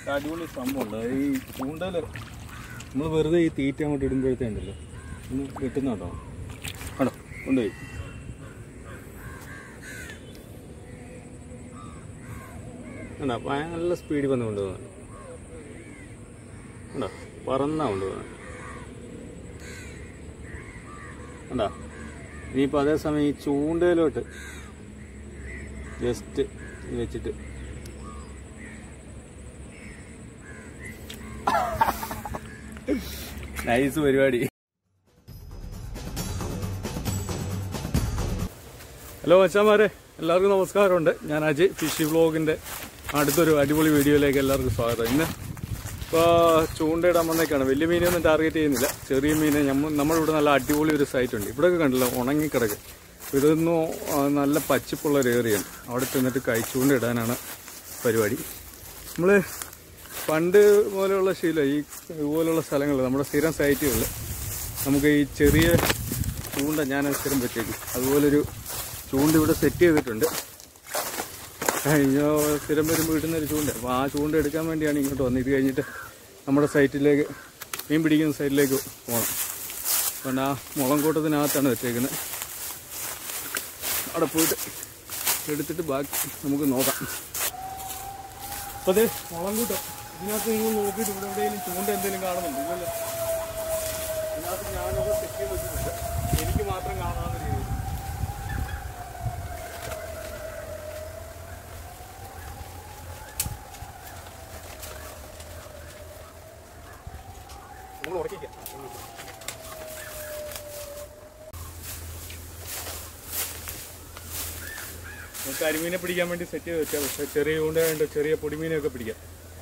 അടിപൊളി സംഭവമുണ്ട് ഈ ചൂണ്ടൽ നമ്മൾ വെറുതെ ഈ തീറ്റ അങ്ങോട്ട് ഇടുമ്പോഴത്തേ ഉണ്ടല്ലോ ഒന്ന് കിട്ടുന്നുണ്ടോ ആണോ കൊണ്ടുപോയി കണ്ടോ ഭയ- നല്ല സ്പീഡിൽ വന്ന് കൊണ്ടുപോകുന്നു കണ്ടോ പറന്നാ കൊണ്ടുപോകുന്നത് കണ്ടോ ഇനിയിപ്പോൾ അതേസമയം ഈ ചൂണ്ടയിലോട്ട് ജസ്റ്റ് വെച്ചിട്ട് നൈസ് പരിപാടി ഹലോ മച്ചാമാരെ എല്ലാവർക്കും നമസ്കാരമുണ്ട് ഞാൻ അജയ് ഫിഷി വ്ളോഗിൻ്റെ അടുത്തൊരു അടിപൊളി വീഡിയോയിലേക്ക് എല്ലാവർക്കും സ്വാഗതം ഇന്ന് ഇപ്പോൾ ചൂണ്ടയിടാൻ വന്നേക്കാണ് വലിയ മീനൊന്നും ടാർഗറ്റ് ചെയ്യുന്നില്ല ചെറിയ മീനെ നമ്മ നമ്മളിവിടെ നല്ല അടിപൊളി ഒരു സൈറ്റ് ഉണ്ട് ഇവിടെയൊക്കെ കണ്ടില്ല ഉണങ്ങിക്കിടക്ക് ഇതൊന്നും ആ, നല്ല പച്ചിപ്പുള്ള ഒരു ഏറിയാണ് അവിടെ ചെന്നിട്ട് കൈ ചൂണ്ടയിടാനാണ് പരിപാടി നമ്മൾ പണ്ട് പോലെയുള്ള ശീലം ഈ ഇതുപോലുള്ള സ്ഥലങ്ങളിൽ നമ്മുടെ സ്ഥിരം സൈറ്റുകളിൽ നമുക്ക് ഈ ചെറിയ ചൂണ്ട ഞാൻ സ്ഥിരം പറ്റിയേക്കും അതുപോലൊരു ചൂണ്ട ഇവിടെ സെറ്റ് ചെയ്തിട്ടുണ്ട് കഴിഞ്ഞ സ്ഥിരം വരുമ്പോൾ കിട്ടുന്ന ഒരു ചൂണ്ട അപ്പോൾ ആ ചൂണ്ട എടുക്കാൻ വേണ്ടിയാണ് ഇങ്ങോട്ട് വന്നത് ഇത് കഴിഞ്ഞിട്ട് നമ്മുടെ സൈറ്റിലേക്ക് മീൻ പിടിക്കുന്ന സൈറ്റിലേക്ക് പോകണം അതുകൊണ്ട് ആ മുളംകൂട്ടത്തിനകത്താണ് വെച്ചേക്കുന്നത് അവിടെ പോയിട്ട് എടുത്തിട്ട് ബാക്കി നമുക്ക് നോക്കാം അപ്പോൾ അതെ മുളംകൂട്ടം ഇതിനകത്ത് നിങ്ങൾ നോക്കിയിട്ട് ഇവിടെ എവിടെയെങ്കിലും ചൂണ്ട എന്തെങ്കിലും കാണുന്നുണ്ട് ഇല്ലല്ലോ ഇതിനകത്ത് ഞാനൊക്കെ സെറ്റ് ചെയ്ത് വെച്ചിട്ടുണ്ട് എനിക്ക് മാത്രം കാണാവുന്ന രീതിയിൽ നമ്മൾ ഉറക്കിക്കാം നമുക്ക് കരിമീനെ പിടിക്കാൻ വേണ്ടി സെറ്റ് ചെയ്ത് വെച്ചാൽ പക്ഷേ ചെറിയ ചൂണ്ടയുണ്ട് ചെറിയ പൊടിമീനെയൊക്കെ പിടിക്കാം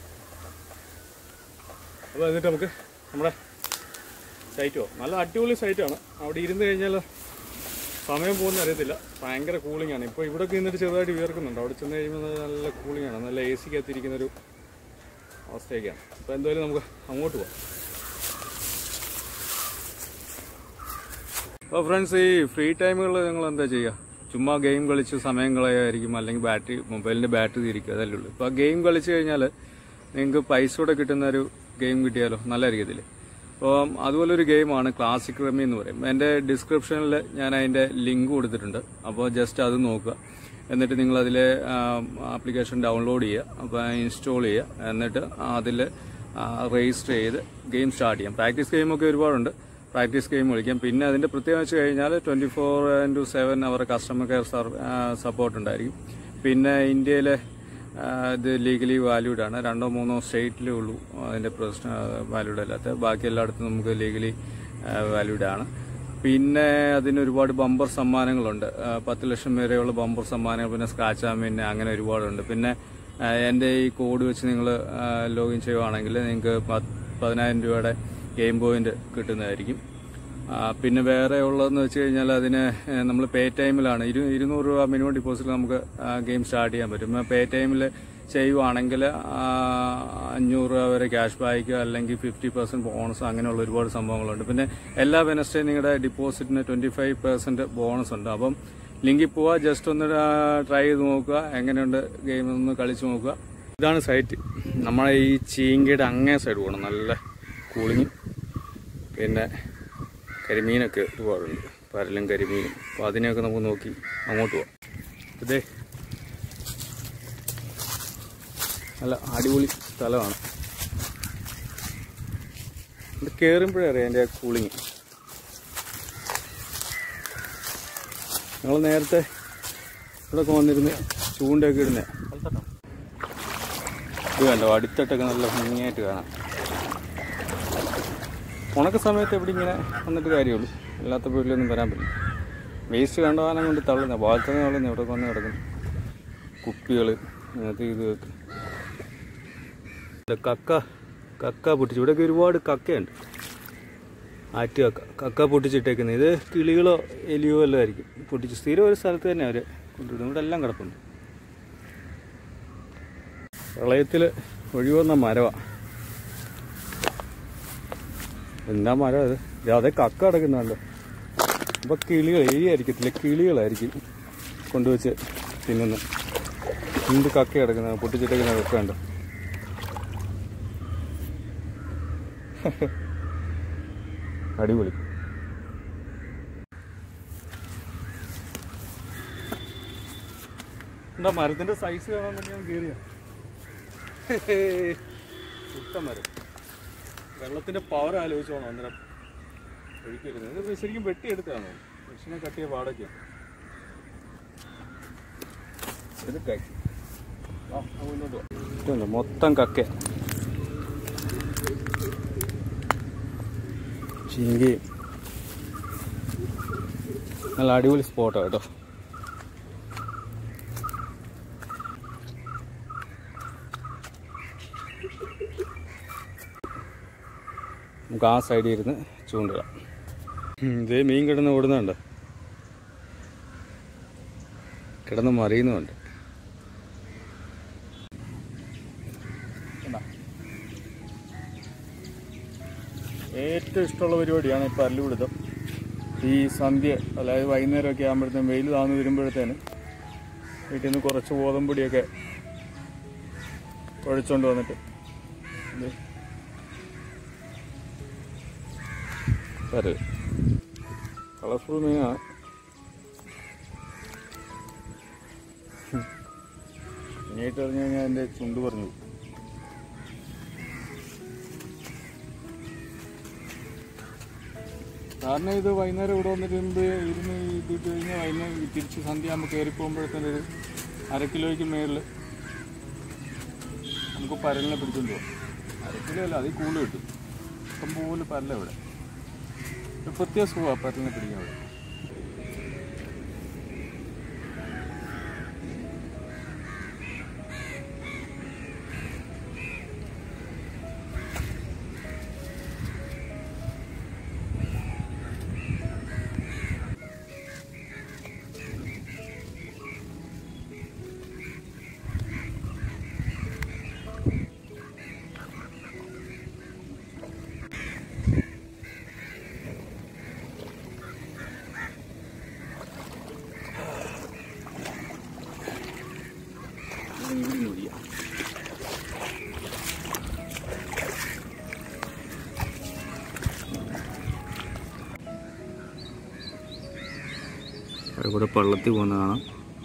അപ്പോൾ എന്നിട്ട് നമുക്ക് നമ്മുടെ സൈറ്റ് പോകാം നല്ല അടിപൊളി സൈറ്റാണ് അവിടെ ഇരുന്ന് കഴിഞ്ഞാൽ സമയം പോകുന്ന അറിയത്തില്ല ഭയങ്കര കൂളിംഗ് ആണ് ഇപ്പോൾ ഇവിടെ നിന്നിട്ട് ചെറുതായിട്ട് വിയർക്കുന്നുണ്ട് അവിടെ ചെന്ന് കഴിയുമ്പോൾ നല്ല കൂളിംഗ് ആണ് നല്ല എ സിക്കകത്തിരിക്കുന്നൊരു അവസ്ഥയൊക്കെയാണ് അപ്പോൾ എന്തായാലും നമുക്ക് അങ്ങോട്ട് പോകാം അപ്പോൾ ഫ്രണ്ട്സ് ഈ ഫ്രീ ടൈമുകളിൽ നിങ്ങൾ എന്താ ചെയ്യുക ചുമ്മാ ഗെയിം കളിച്ച് സമയം കളയായിരിക്കും അല്ലെങ്കിൽ ബാറ്ററി മൊബൈലിൻ്റെ ബാറ്ററി തിരിക്കുക അതല്ലേ ഉള്ളൂ ഇപ്പോൾ ആ ഗെയിം കളിച്ച് കഴിഞ്ഞാൽ നിങ്ങൾക്ക് പൈസ കൂടെ കിട്ടുന്ന ഒരു ഗെയിം കിട്ടിയാലോ നല്ലതായിരിക്കും ഇതിൽ അപ്പോൾ അതുപോലെ ഒരു ഗെയിമാണ് ക്ലാസിക് റമ്മി എന്ന് പറയും എൻ്റെ ഡിസ്ക്രിപ്ഷനിൽ ഞാൻ അതിൻ്റെ ലിങ്ക് കൊടുത്തിട്ടുണ്ട് അപ്പോൾ ജസ്റ്റ് അത് നോക്കുക എന്നിട്ട് നിങ്ങൾ അതിൽ ആപ്ലിക്കേഷൻ ഡൗൺലോഡ് ചെയ്യുക അപ്പോൾ ഇൻസ്റ്റാൾ ചെയ്യുക എന്നിട്ട് അതിൽ രജിസ്റ്റർ ചെയ്ത് ഗെയിം സ്റ്റാർട്ട് ചെയ്യാം പ്രാക്ടീസ് ഗെയിമൊക്കെ ഒരുപാടുണ്ട് പ്രാക്ടീസ് ഗെയിം കളിക്കാം പിന്നെ അതിൻ്റെ പ്രത്യേകത വെച്ച് കഴിഞ്ഞാൽ twenty four into seven hour customer care support ഉണ്ടായിരിക്കും പിന്നെ ഇന്ത്യയിലെ ആ, ഇത് ലീഗലി വാല്യൂഡ് ആണ് രണ്ടോ മൂന്നോ സ്റ്റേറ്റിലേ ഉള്ളൂ അതിൻ്റെ പ്രശ്ന വാല്യൂഡ് അല്ലാത്ത ബാക്കി എല്ലായിടത്തും നമുക്ക് ലീഗലി വാല്യൂഡ് ആണ് പിന്നെ അതിന് ഒരുപാട് ബമ്പർ സമ്മാനങ്ങളുണ്ട് ആ, പത്ത് ലക്ഷം വരെയുള്ള ബമ്പർ സമ്മാനങ്ങൾ പിന്നെ സ്ക്രാച്ച് ആമിന് അങ്ങനെ ഒരുപാടുണ്ട് പിന്നെ ആ, എൻ്റെ ഈ കോഡ് വെച്ച് നിങ്ങൾ ലോഗിൻ ചെയ്യുവാണെങ്കിൽ നിങ്ങൾക്ക് പത്ത് പതിനായിരം രൂപയുടെ ഗെയിം പോയിന്റ് കിട്ടുന്നതായിരിക്കും ആ, പിന്നെ വേറെ ഉള്ളതെന്ന് വെച്ച് കഴിഞ്ഞാൽ അതിന് നമ്മൾ പേ ടൈമിലാണ് ഇരു ഇരുന്നൂറ് രൂപ മിനിമം ഡിപ്പോസിറ്റ് നമുക്ക് ഗെയിം സ്റ്റാർട്ട് ചെയ്യാൻ പറ്റും പേ ടൈമിൽ ചെയ്യുവാണെങ്കിൽ ആ, അഞ്ഞൂറ് രൂപ വരെ ക്യാഷ് ബാക്ക് അല്ലെങ്കിൽ ഫിഫ്റ്റി പെർസെന്റ് ബോണസ് അങ്ങനെയുള്ള ഒരുപാട് സംഭവങ്ങളുണ്ട് പിന്നെ എല്ലാ വെനസ്ഡേ നിങ്ങളുടെ ഡിപ്പോസിറ്റിന് ട്വന്റി ഫൈവ് പെർസെന്റ് ബോണസ് ഉണ്ട് അപ്പം ലിങ്കിൽ പോവുക ജസ്റ്റ് ഒന്ന് ട്രൈ ചെയ്ത് നോക്കുക എങ്ങനെയുണ്ട് ഗെയിം ഒന്ന് കളിച്ച് നോക്കുക ഇതാണ് സൈറ്റ് നമ്മളെ ഈ ചീങ്കയുടെ അങ്ങേ സൈഡ് പോകണം നല്ല കൂളിങ്ങും പിന്നെ കരിമീനൊക്കെ ഒരുപാടുണ്ട് പരലും കരിമീനും അപ്പോൾ അതിനെയൊക്കെ നമുക്ക് നോക്കി അങ്ങോട്ട് പോവാം ഇതേ നല്ല അടിപൊളി സ്ഥലമാണ് ഇത് കയറുമ്പോഴേ അറിയാം എൻ്റെ കൂളിങ് ഞങ്ങൾ നേരത്തെ ഇവിടെ വന്നിരുന്ന് ചൂണ്ടയൊക്കെ ഇടുന്നേ ഇത് കണ്ടോ അടിത്തട്ടൊക്കെ നല്ല ഭംഗിയായിട്ട് കാണാം ഉണക്ക സമയത്ത് എവിടെ ഇങ്ങനെ വന്നിട്ട് കാര്യമുള്ളൂ അല്ലാത്ത വീട്ടിലൊന്നും വരാൻ പറ്റില്ല വേസ്റ്റ് കണ്ടവാനം കൊണ്ട് തള്ളുന്ന ബാൽക്കണി തള്ളുന്ന ഇവിടെ വന്ന് കിടക്കുന്നു കുപ്പികൾ അത് ഇത് വെക്ക്. ഇത് കക്ക കക്ക പൊട്ടിച്ചു ഇവിടെയൊക്കെ ഒരുപാട് കക്കയുണ്ട് ആറ്റ് കക്ക കക്ക പൊട്ടിച്ചിട്ടേക്കുന്നത് ഇത് കിളികളോ എലിയോ എല്ലാം ആയിരിക്കും പൊട്ടിച്ച് സ്ഥിരം ഒരു സ്ഥലത്ത് തന്നെ അവർ കൊണ്ടുവിടും ഇവിടെ എല്ലാം കിടപ്പുണ്ട് പ്രളയത്തിൽ ഒഴിവന്ന മരമാണ് എന്താ മരം അത് ദേ അതേ കക്ക കിടക്കുന്നുണ്ടോ അപ്പൊ കിളികൾ എലിയായിരിക്കത്തില്ല കിളികളായിരിക്കും കൊണ്ടുവച്ച് തിന്നുന്നു എന്ത് കക്ക കിടക്കുന്നത് പൊട്ടിച്ചിട്ടേക്കുന്ന കക്ക ഉണ്ട് അടിപൊളി എന്താ മരത്തിന്റെ സൈസ് കാണാൻ വേണ്ടി ഞാൻ കയറിയ സുട്ട മരം വെള്ളത്തിന്റെ പവർ ആലോചിച്ചോണം അന്നേരം ഒഴിക്കരുത് ഇത് ശരിക്കും വെട്ടിയെടുത്താണോ മനുഷ്യനെ കട്ടിയ പാടൊക്കെ ഇത് കൈ ആ ആ, മുന്നോട്ട് വാ. ഇതുണ്ട് മൊത്തം കക്ക ചീങ്കി നല്ല അടിപൊളി സ്പോട്ടാണ് കേട്ടോ നമുക്ക് ആ സൈഡിൽ ഇരുന്ന് ചൂണ്ടിടാം ഉം, ഇതേ മീൻ കിടന്ന് ഓടുന്നുണ്ട് കിടന്ന് മറിയുന്നുണ്ട് ഏറ്റവും ഇഷ്ടമുള്ള പരിപാടിയാണ് ഈ പല്ലുപിടുത്തം ഈ സന്ധ്യ അതായത് വൈകുന്നേരമൊക്കെ ആകുമ്പോഴത്തേനും വെയിൽ താന്ന് വരുമ്പോഴത്തേന് വീട്ടിൽ നിന്ന് കുറച്ച് ഗോതമ്പൊടിയൊക്കെ കുഴച്ചുകൊണ്ട് വന്നിട്ട് ഇത് തരരുത് കളർഫുൾ മീനാണ് ഇനിയായിട്ട് പറഞ്ഞു കഴിഞ്ഞാൽ എൻ്റെ ചുണ്ട് പറഞ്ഞു കാരണം ഇത് വൈകുന്നേരം ഇവിടെ വന്നിട്ട് ഇരുന്ന് ഇരുന്ന് ഇത് ഇട്ട് കഴിഞ്ഞാൽ വൈകുന്നേരം തിരിച്ച് സന്ധ്യ ആകുമ്പോൾ കയറി പോകുമ്പോഴത്തേന് ഒരു അര കിലോയ്ക്ക് മേളിൽ നമുക്ക് പരലിനെ പിടിച്ചുകൊണ്ട് പോകാം അര കിലോ അല്ല അതിൽ കൂടുതൽ കിട്ടും ഇഷ്ടം പോലെ പരല ഇവിടെ ഒരു പ്രത്യേക സുഖമാണ് പരലിനെ പിടിക്കാൻ ഇവിടെ ഇവിടെ പള്ളത്തിൽ പോകുന്ന കാണാം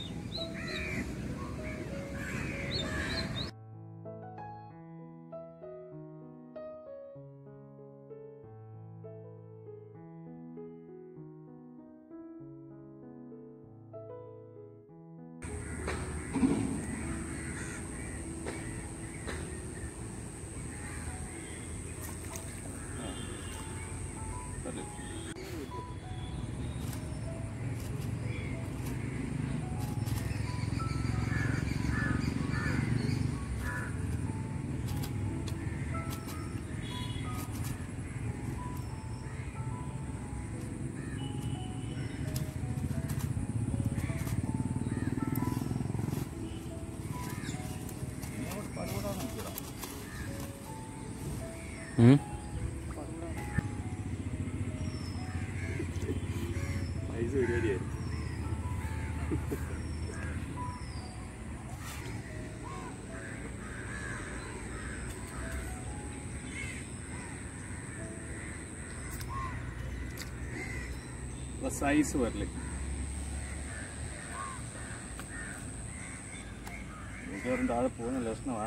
പൈസ പരിപാടിയായി സൈസ് വരല് മിക്കവാറും താഴെ പോകുന്ന ലക്ഷണമാ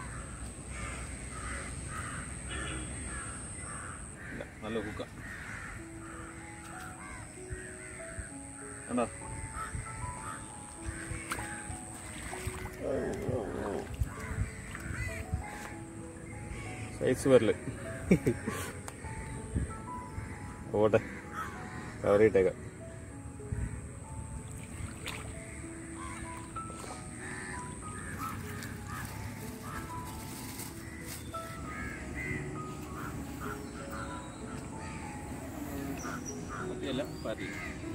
ഇല്ല, നല്ല കുക്ക കണ്ടോ സൈസ് വരല് പോട്ടെ കവർ ചെയ്തേക്കാം അല്ല പറയും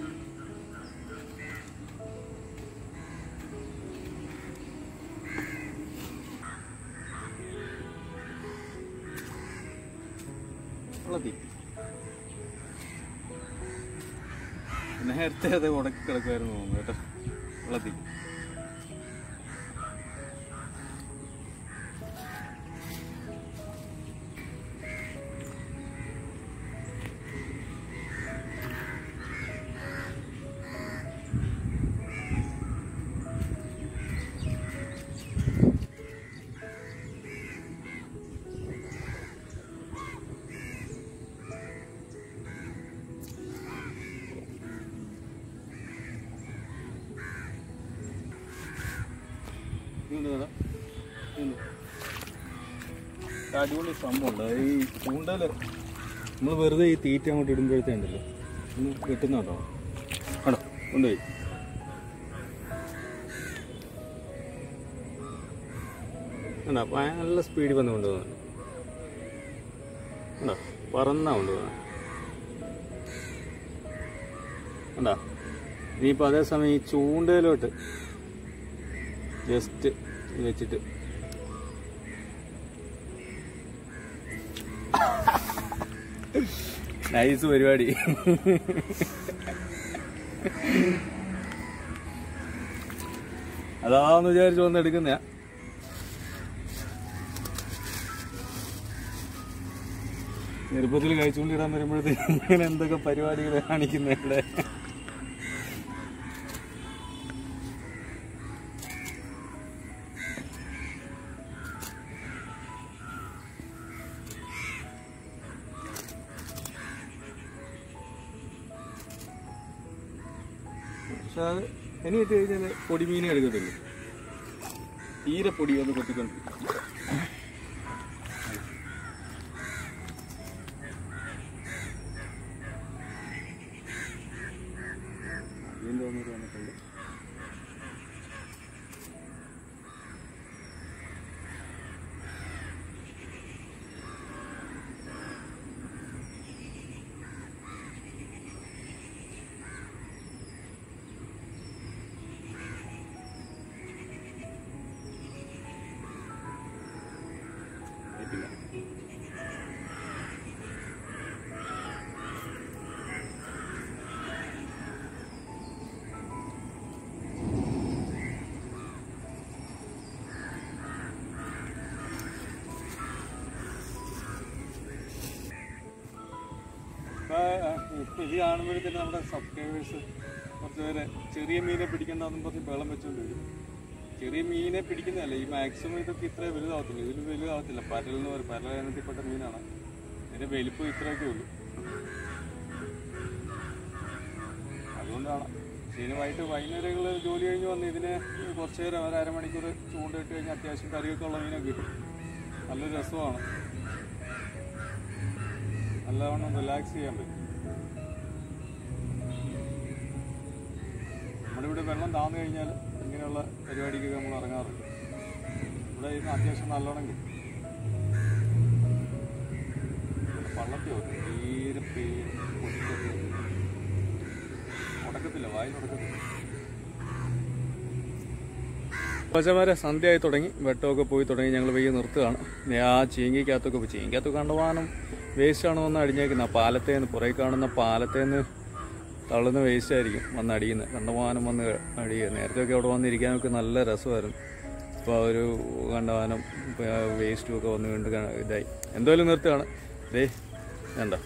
ഉള്ളതി നേരത്തെ അത് ഉടക്കി കിടക്കുമായിരുന്നു തോന്നുന്നു കേട്ടോ ഉള്ളതി അടിപൊളി സംഭവമുണ്ട് ഈ ചൂണ്ടല് നമ്മൾ വെറുതെ ഈ തീറ്റ അങ്ങോട്ട് ഇടുമ്പോഴത്തേണ്ടല്ലോ ഒന്ന് കിട്ടുന്നുണ്ടോ ആണോ കൊണ്ടുപോയി ഉണ്ടോ നല്ല സ്പീഡിൽ വന്ന് കൊണ്ടുപോകുന്നു ഉണ്ടോ പറന്നാ കൊണ്ടുപോകുന്നത് ഉണ്ടോ ഇനിയിപ്പോൾ അതേസമയം ഈ ചൂണ്ടയിലോട്ട് ജസ്റ്റ് വെച്ചിട്ട് നൈസ് പരിപാടി അതാന്ന് വിചാരിച്ചു വന്ന് എടുക്കുന്ന ചെറുപ്പത്തിൽ കഴിച്ചുകൊണ്ടിടാൻ വരുമ്പോഴത്തേക്ക് ഇങ്ങനെ എന്തൊക്കെ പരിപാടികൾ കാണിക്കുന്ന ഇവിടെ പക്ഷെ അത് ഇനി ഇട്ട് കഴിഞ്ഞാൽ പൊടിമീനെ എടുക്കത്തില്ല തീരെ പൊടി ഒന്ന് കൊത്തിക്കൊണ്ട് വീണ്ടും ഒന്നുകൂടി വന്നിട്ടുണ്ട് ആയിട്ടില്ല. ഇപ്പൊ, ആ, ഇപ്പൊ ഇത് കാണുമ്പോഴത്തേന് നമ്മുടെ സബ്സ്ക്രൈബേഴ്സ് കുറച്ച് പേര് ചെറിയ മീനെ പിടിക്കണ്ടെന്നും പറഞ്ഞ് വെള്ളം വെച്ചോണ്ട് വരും ചെറിയ മീനെ പിടിക്കുന്നതല്ല ഈ മാക്സിമം ഇതൊക്കെ ഇത്ര വലുതാവത്തില്ല ഇതിൽ വലുതാവത്തില്ല പരൽ എന്ന് പറയും പരൽ ഇനത്തിൽപ്പെട്ട മീനാണ് ഇതിന്റെ വലിപ്പം ഇത്രയൊക്കെ ഉള്ളൂ അതുകൊണ്ടാണ് ഇതിന് വൈകിട്ട് വൈകുന്നേരങ്ങൾ ജോലി കഴിഞ്ഞ് വന്ന് ഇതിനെ കുറച്ച് നേരം ഒരു അരമണിക്കൂർ ചൂണ്ടയിട്ട് കഴിഞ്ഞാൽ അത്യാവശ്യം കറിയൊക്കെ ഉള്ള മീനൊക്കെ കിട്ടും നല്ലൊരു രസമാണ് നല്ലവണ്ണം റിലാക്സ് ചെയ്യാൻ പറ്റും നമ്മുടെ ഇവിടെ വെള്ളം താന്നു കഴിഞ്ഞാൽ ഇങ്ങനെയുള്ള പരിപാടിക്കൊക്കെ നമ്മൾ ഇറങ്ങാറുണ്ട് ഇവിടെ ഇന്ന് അത്യാവശ്യം നല്ലോണം കിട്ടും വള്ളത്തിയോ തീരെ പേര് പൊട്ടിക്കൊക്കെ ഉടക്കത്തില്ല വായിൽ ഉടക്കത്തില്ല പച്ചമാരെ സന്ധ്യയായി തുടങ്ങി വെട്ടമൊക്കെ പോയി തുടങ്ങി ഞങ്ങൾ വെയ്യ നിർത്തുകയാണ് ഇനി ആ ചീങ്കിക്കകത്തൊക്കെ പോയി ചീങ്കിക്കകത്ത് കണ്ടുപോകാനും വേസ്റ്റാണ് വന്ന് അടിഞ്ഞേക്കുന്നത് ആ പാലത്തേന്ന് പുറകെ കാണുന്ന പാലത്തേന്ന് തള്ളുന്ന വേസ്റ്റ് ആയിരിക്കും വന്ന് അടിയുന്നത് കണ്ടമാനം വന്ന് അടിയുക നേരത്തെയൊക്കെ അവിടെ വന്നിരിക്കാനൊക്കെ നല്ല രസമായിരുന്നു ഇപ്പോൾ ഒരു കണ്ടമാനം വേസ്റ്റും ഒക്കെ വന്ന് വീണ്ടും കാ- ഇതായി എന്തായാലും നിർത്തുകയാണ് ദേ വേണ്ട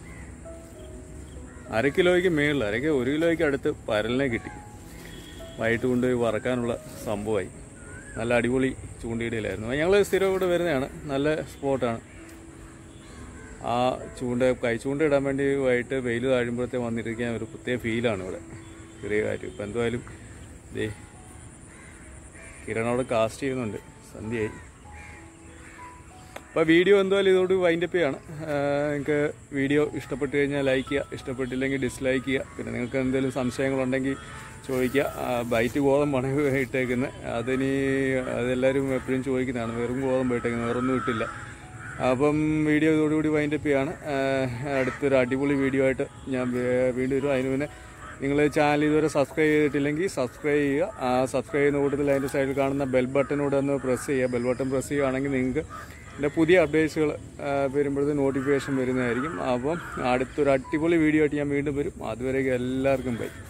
അര കിലോയ്ക്ക് മേളിൽ അരക്ക് ഒരു കിലോയ്ക്ക് അടുത്ത് പരലിനെ കിട്ടി വൈകിട്ട് കൊണ്ടുപോയി വറക്കാനുള്ള സംഭവമായി നല്ല അടിപൊളി ചൂണ്ടയിടയിലായിരുന്നു ഞങ്ങൾ സ്ഥിരം ഇവിടെ വരുന്നതാണ് നല്ല സ്പോട്ടാണ് ആ ചൂണ്ട കൈ ചൂണ്ട ഇടാൻ വേണ്ടി വൈകിട്ട് വെയിൽ താഴുമ്പോഴത്തെ വന്നിരിക്കാൻ ഒരു പ്രത്യേക ഫീലാണ് ഇവിടെ ചെറിയ കാര്യം ഇപ്പം എന്തായാലും ദേ കിരണോട് കാസ്റ്റ് ചെയ്യുന്നുണ്ട് സന്ധ്യയായി അപ്പോൾ വീഡിയോ എന്തായാലും ഇതോട് വൈൻഡപ്പ് ചെയ്യാണ് നിങ്ങൾക്ക് വീഡിയോ ഇഷ്ടപ്പെട്ട് കഴിഞ്ഞാൽ ലൈക്ക് ചെയ്യുക ഇഷ്ടപ്പെട്ടില്ലെങ്കിൽ ഡിസ്ലൈക്ക് ചെയ്യുക പിന്നെ നിങ്ങൾക്ക് എന്തെങ്കിലും സംശയങ്ങളുണ്ടെങ്കിൽ ചോദിക്കുക ആ, ബൈറ്റ് ഗോതമ്പാണ് ഇട്ടേക്കുന്നത് അതിനി അതെല്ലാവരും എപ്പോഴും ചോദിക്കുന്നതാണ് വെറും ഗോതമ്പ് ഇട്ടേക്കുന്നത് വേറൊന്നും ഇട്ടില്ല അപ്പം വീഡിയോ ഇതോടുകൂടി വൈൻഡപ്പ് ചെയ്യാണ് ആ, അടുത്തൊരു അടിപൊളി വീഡിയോ ആയിട്ട് ഞാൻ വേ- വീണ്ടും വരും അതിന് പിന്നെ നിങ്ങൾ ചാനൽ ഇതുവരെ സബ്സ്ക്രൈബ് ചെയ്തിട്ടില്ലെങ്കിൽ സബ്സ്ക്രൈബ് ചെയ്യുക ആ സബ്സ്ക്രൈബ് ചെയ്യുന്ന കൂട്ടത്തിൽ അതിൻ്റെ സൈഡിൽ കാണുന്ന ബെൽ ബട്ടനോട് ഒന്ന് പ്രസ് ചെയ്യുക ബെൽ ബട്ടൺ പ്രസ് ചെയ്യുകയാണെങ്കിൽ നിങ്ങൾക്ക് എൻ്റെ പുതിയ അപ്ഡേറ്റ്സുകൾ വരുമ്പോഴത്തെ നോട്ടിഫിക്കേഷൻ വരുന്നതായിരിക്കും അപ്പം അടുത്തൊരു അടിപൊളി വീഡിയോ ആയിട്ട് ഞാൻ വീണ്ടും വരും അതുവരേക്കും എല്ലാവർക്കും ബൈ